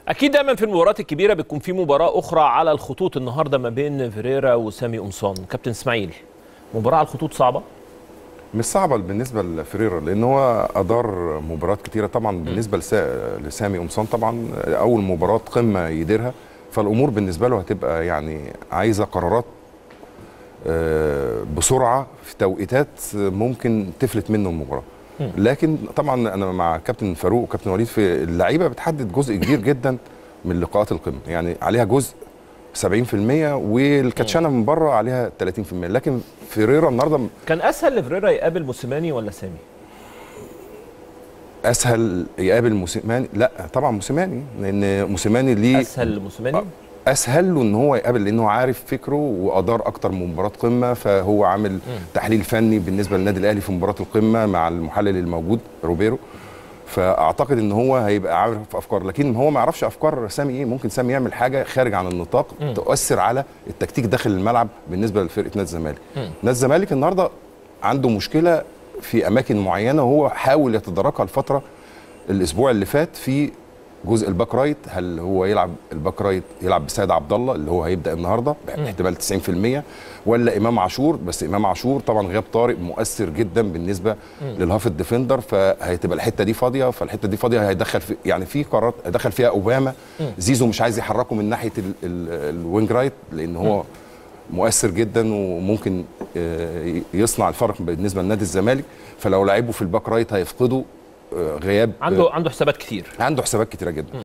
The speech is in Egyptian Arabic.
اكيد دايما في المباريات الكبيره بيكون في مباراه اخرى على الخطوط النهارده ما بين فيريرا وسامي قمصان كابتن اسماعيل مباراه على الخطوط صعبه مش صعبه بالنسبه لفريرا لان هو ادار مباريات كتيره طبعا بالنسبه لسا... لسامي قمصان طبعا اول مباراه قمه يديرها فالامور بالنسبه له هتبقى يعني عايزه قرارات آه، بسرعه في توقيتات ممكن تفلت منه المباراه لكن طبعا انا مع كابتن فاروق وكابتن وليد في اللعيبه بتحدد جزء كبير جدا من لقاءات القمه يعني عليها جزء 70% والكاتشانا من بره عليها 30% لكن فيريرا النهارده كان اسهل لفيريرا يقابل موسيماني ولا سامي اسهل يقابل موسيماني لا طبعا موسيماني لان موسيماني ليه اسهل لموسيماني اسهل له ان هو يقابل لانه عارف فكره وادار اكتر من مباراه قمه فهو عامل م. تحليل فني بالنسبه للنادي الاهلي في مباراه القمه مع المحلل الموجود روبيرو فاعتقد ان هو هيبقى عارف افكار لكن هو ما يعرفش افكار سامي ايه ممكن سامي يعمل حاجه خارج عن النطاق م. تؤثر على التكتيك داخل الملعب بالنسبه لفرقه نادي الزمالك نادي الزمالك النهارده عنده مشكله في اماكن معينه وهو حاول يتداركها الفتره الاسبوع اللي فات في جزء الباك رايت هل هو يلعب الباك رايت يلعب بسيد عبد الله اللي هو هيبدا النهارده باحتمال 90% ولا امام عاشور بس امام عاشور طبعا غياب طارق مؤثر جدا بالنسبه للهاف الديفندر فهتبقى الحته دي فاضيه فالحته دي فاضيه هيدخل في يعني في قرارات هيدخل فيها اوباما زيزو مش عايز يحركه من ناحيه الوينج رايت لان هو مؤثر جدا وممكن يصنع الفرق بالنسبه لنادي الزمالك فلو لعبوا في الباك رايت هيفقدوا غياب عنده عنده حسابات كتير عنده حسابات كتيره جدا